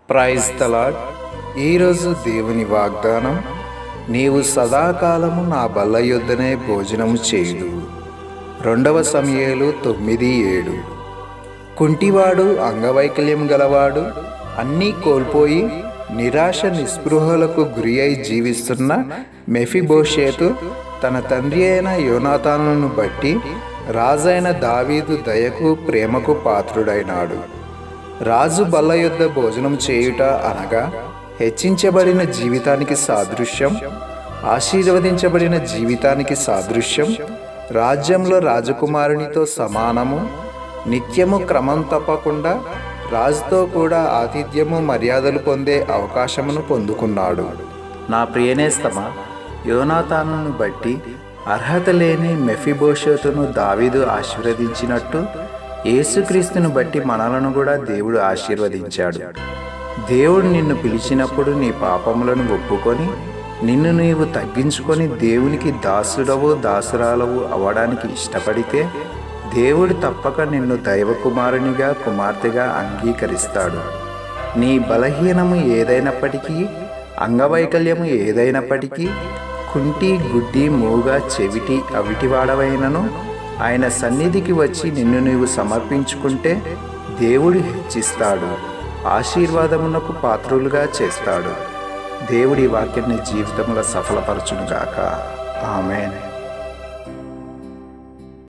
praise తలాడ్ ఈరోజు దేవుని వాగ్దానం నీవు సదాకాలము నా బల్ల యొద్దనే భోజనము చేయుదు రెండవ సమయాలు తొమ్మిది ఏడు కుంటివాడు అంగవైకల్యం గలవాడు అన్నీ కోల్పోయి నిరాశ నిస్పృహలకు గురి అయి జీవిస్తున్న మెఫిబోషేతు తన తండ్రి అయిన యోనాతానును బట్టి రాజైన దావీదు దయకు ప్రేమకు పాత్రుడైనాడు రాజు బల్ల యొద్ద భోజనం చేయుట అనగా హెచ్చించబడిన జీవితానికి సాదృశ్యం ఆశీర్వదించబడిన జీవితానికి సాదృశ్యం రాజ్యంలో రాజకుమారునితో సమానము నిత్యము క్రమం తప్పకుండా రాజుతో కూడా ఆతిథ్యము మర్యాదలు పొందే అవకాశమును పొందుకున్నాడు నా ప్రియనేస్తమా యోనాతానును బట్టి అర్హత లేని మెఫిబోషతును దావీదు ఆశీర్వదించినట్టు యేసుక్రీస్తును బట్టి మనలను కూడా దేవుడు ఆశీర్వదించాడు దేవుడు నిన్ను పిలిచినప్పుడు నీ పాపములను ఒప్పుకొని నిన్ను నీవు తగ్గించుకొని దేవునికి దాసుడవు దాసురాలవు అవ్వడానికి ఇష్టపడితే దేవుడు తప్పక నిన్ను దైవకుమారునిగా కుమార్తెగా అంగీకరిస్తాడు నీ బలహీనము ఏదైనప్పటికీ అంగవైకల్యము ఏదైనప్పటికీ కుంటి గుడ్డి మూగ చెవిటి అవిటివాడవైనను ఆయన సన్నిధికి వచ్చి నిన్ను నీవు సమర్పించుకుంటే దేవుడు హెచ్చిస్తాడు ఆశీర్వాదమునకు పాత్రులుగా చేస్తాడు దేవుడి వాక్యాన్ని జీవితంలో సఫలపరచునుగాక ఆమెన్